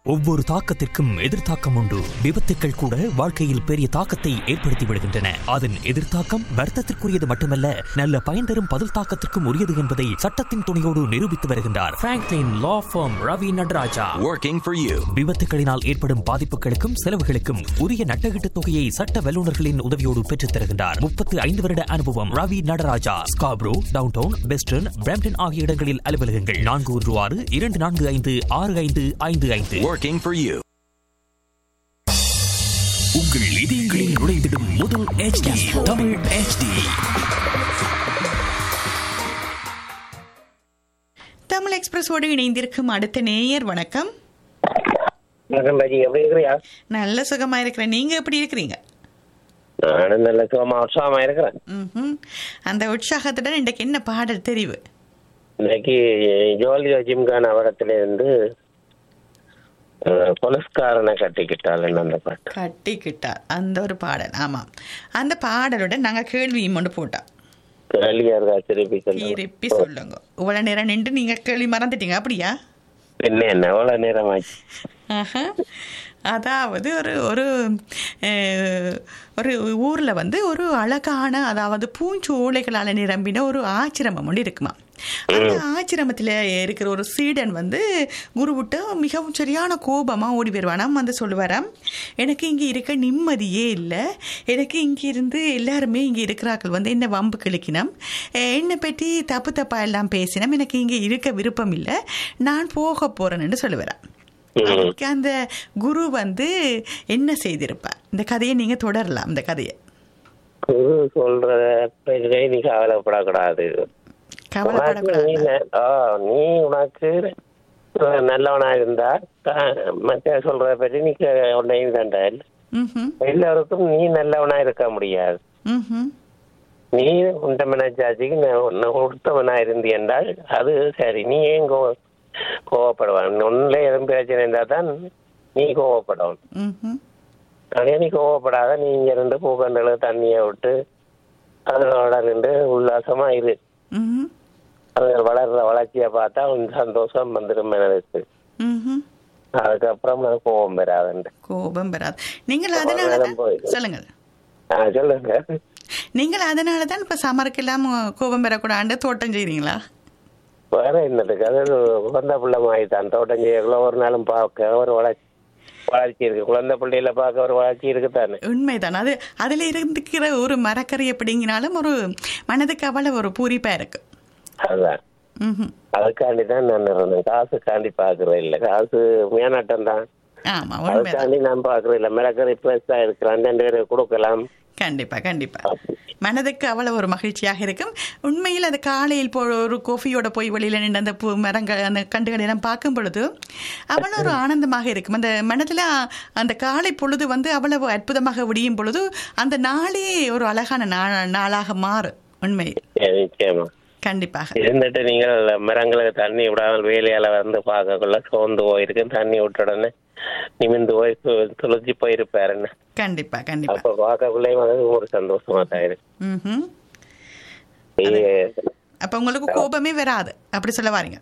ஒவ்வொரு தாக்கத்திற்கும் எதிர்த்தாக்கம் உண்டு விபத்துக்கள் கூட வாழ்க்கையில் பெரிய தாக்கத்தை ஏற்படுத்தி விடுகின்றன அதன் எதிர்த்தாக்கம் வர்த்தத்திற்குரியது மட்டுமல்ல நல்ல பயன் தரும் பதில் தாக்கத்திற்கும் உரியது என்பதை சட்டத்தின் துணையோடு நிரூபித்து வருகின்றார் Franklin law firm Ravi Nataraja working for you. விபத்துகளினால் ஏற்படும் பாதிப்புகளுக்கும் செலவுகளுக்கும் உரிய நட்டகீட்டு தொகையை சட்ட வல்லுநர்களின் உதவியோடு பெற்றுத் தருகின்றார் முப்பத்து ஐந்து வருட அனுபவம் Ravi Nataraja Scarborough downtown western Brampton ஆகிய இடங்களில் அலுவலகங்கள் நான்கு ஒன்று ஆறு இரண்டு நான்கு ஐந்து ஆறு ஐந்து ஐந்து ஐந்து Working for you. உங்கள் இதயங்களில் நுழைந்திடும் முதல் HD தமிழ் HD தமிழ் எக்ஸ்பிரஸோடு இணைந்திருக்கும் அடுத்த நேயர் வணக்கம் வணக்கம் பாஜி எப்படி இருக்கிறியா நல்ல சுகமா இருக்கிறேன் நீங்க எப்படி இருக்கிறீங்க நானும் நல்ல சுகமா உற்சாகமா இருக்கிறேன் ம்ஹும். அந்த உற்சாகத்துடன் இன்றைக்கு என்ன பாடல் தெரிவு இன்னைக்கு ஜோலியோ ஜிம்கான் அவரத்துல இருந்து அஹ், கொலஸ்காரனை கட்டிக்கிட்டாள் அந்த பாட்டு கட்டிக்கிட்டார் அந்த ஒரு பாடல் ஆமாம் அந்த பாடலுடன் நாங்க கேள்வியும் ஒன்று போட்டோம் கேள்வியா இருக்கா திருப்பி சொல்லுங்க திருப்பி சொல்லுங்க இவ்வளவு நேரம் நின்று நீங்க கேள்வி மறந்துட்டீங்க அப்படியா என்ன என்ன எவ்வளவு நேரம் ஆச்சு ஆஹா. அதாவது ஒரு ஒரு அஹ், ஒரு ஊர்ல வந்து ஒரு அழகான அதாவது பூஞ்சோலைகளால நிரம்பின ஒரு ஆச்சிரமம் ஒன்று இருக்குமா அந்த ஆச்சிரமத்துல இருக்கிற ஒரு சீடன் வந்து குருவிட்ட மிகவும் சரியான கோபமா ஓடி வருவானாம் வந்து சொல்லுவாராம் எனக்கு இங்க இருக்க நிம்மதியே இல்லை எனக்கு இங்க இருந்து எல்லாருமே இங்க இருக்கிறார்கள் வந்து என்ன வம்பு கிழக்கினம் என்னை பற்றி தப்பு தப்பா எல்லாம் பேசினோம் எனக்கு இங்க இருக்க விருப்பம் இல்லை நான் போக போறேன்னு சொல்லுவாராம் அவருக்கு அந்த குரு வந்து என்ன செய்திருப்பார் இந்த கதையை நீங்க தொடரலாம் இந்த கதையை குரு சொல்றத பற்றி நீ கவலைப்படக்கூடாது உனக்கு கவலைப்படக்கூடாது நீ ந- ஆ, நீ உனக்கு நல்லவனா இருந்தா க- மற்ற சொல்றத பற்றி நீ க- உன்னையும் கண்ட ம்ஹும், எல்லாருக்கும் நீ நல்லவனா இருக்க முடியாது ம்ஹும், நீ உண்ட மனச்சாட்சிக்கு உத்தமனா இருந்து என்றால் அது சரி நீ ஏன் கோ கோவப்படுவான் உன்னில எதுவும் பிரச்சனை இருந்தா தான் நீ கோவப்படணும் ம்ஹும், அதே நீ கோவப்படாத நீ இங்க இருந்து பூக்கண்டல தண்ணிய விட்டு அதனோட நின்று உல்லாசமா இரு ம்ஹும், அது வளர்ற வளர்ச்சியை பார்த்தா உன் சந்தோஷம் வந்துடும் மனதுக்கு ம்ஹும். அதுக்கப்புறம் அது கோபம் பெறாதுண்டு கோபம் பெறாது நீங்கள் அதனால நேரம் தான் போயிடுது. சொல்லுங்கள் ஆ, சொல்லுங்க நீங்கள் அதனால தான் இப்ப சமருக்கெல்லாம் கோபம் பெறக்கூடாது தோட்டம் செய்றீங்களா வேற என்னதுக்கு அது குழந்தை பிள்ளை மாதிரி தான் தோட்டம் செய்யக்குள்ள ஒரு நாளும் பார்க்க ஒரு வளர்ச்சி வளர்ச்சி இருக்கு குழந்தை பிள்ளையில பார்க்க ஒரு வளர்ச்சி இருக்குதானே உண்மைதான் அது அதுல இருந்துக்கிற ஒரு மரக்கறி எப்படிங்கினாலும் ஒரு மனதுக்கு அவ்வளவு ஒரு பூரிப்பா இருக்கு அதுதான் ம்ஹும். அதுக்காண்டி தான் நான் இருந்தேன் காசுக்காண்டி பாக்குறது இல்ல காசு மேனாட்டம் தான் ஆமா உண்மைதான் அதுக்காண்டி நான் பாக்குறது இல்ல மிளகறி பிளஸ் இருக்கிறான் ரெண்டு பேரும் கொடுக்கலாம் கண்டிப்பா கண்டிப்பா மனதுக்கு அவ்வளவு ஒரு மகிழ்ச்சியாக இருக்கும் உண்மையில் அது காலையில் போ ஒரு கோஃபியோட போய் வெளியில நின்று அந்த பூ மரங்கள் அந்த கண்டுகளை எல்லாம் பார்க்கும் பொழுது அவ்வளவு ஒரு ஆனந்தமாக இருக்கும் அந்த மனதுல அந்த காலை பொழுது வந்து அவ்வளவு அற்புதமாக விடியும் பொழுது அந்த நாளே ஒரு அழகான நா- நாளாக மாறும் உண்மையில் சரி, நிச்சயமா கண்டிப்பாக இருந்துட்டு நீங்கள் மரங்களுக்கு தண்ணி விடாமல் வேலையால வந்து பார்க்கக்குள்ள சோர்ந்து போயிருக்கு தண்ணி விட்ட உடனே நிமிந்து போய் து- துளைச்சி போயிருப்பாரு என்ன கண்டிப்பா கண்டிப்பா அப்ப பார்க்கக்குள்ளேயும் அது ஒரு சந்தோஷமா தான் இருக்கு ம்ஹும். நீ- அப்ப உங்களுக்கு கோபமே வராது அப்படி சொல்ல வாரீங்க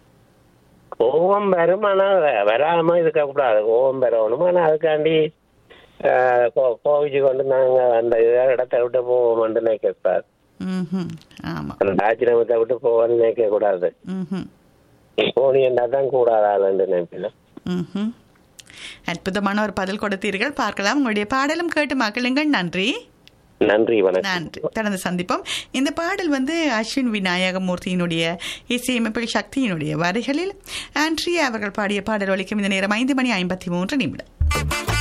கோபம் வரும் ஆனா வ- வராம இருக்க கூடாது கோபம் வரணும் ஆனா அதுக்காண்டி ஆஹ், கோ- கோவிச்சு கொண்டு நாங்க அந்த இடத்தை விட்டு போவோம்னு நினைக்கக்கூடாது ம்ஹும். ஆமா அந்த ஆச்சிரமத்தை விட்டு போவோம்னு நினைக்க கூடாது ம்ஹும். நீ போனீங்கன்னா தான் கூடாது ஆளுன்னு நினைப்பினா ம்ஹும். அற்புதமான ஒரு பதில் கொடுத்தீர்கள் பார்க்கலாம் உங்களுடைய பாடலும் கேட்டு மக்களுங்கள் நன்றி நன்றி வணக்கம் நன்றி தொடர்ந்து சந்திப்போம் இந்த பாடல் வந்து அஸ்வின் விநாயகமூர்த்தியினுடைய இசையமைப்பில் சக்தியினுடைய வரிகளில் ஆண்ட்ரியா அவர்கள் பாடிய பாடல் ஒலிக்கும் இந்த நேரம் ஐந்து மணி ஐம்பத்தி மூன்று நிமிடம்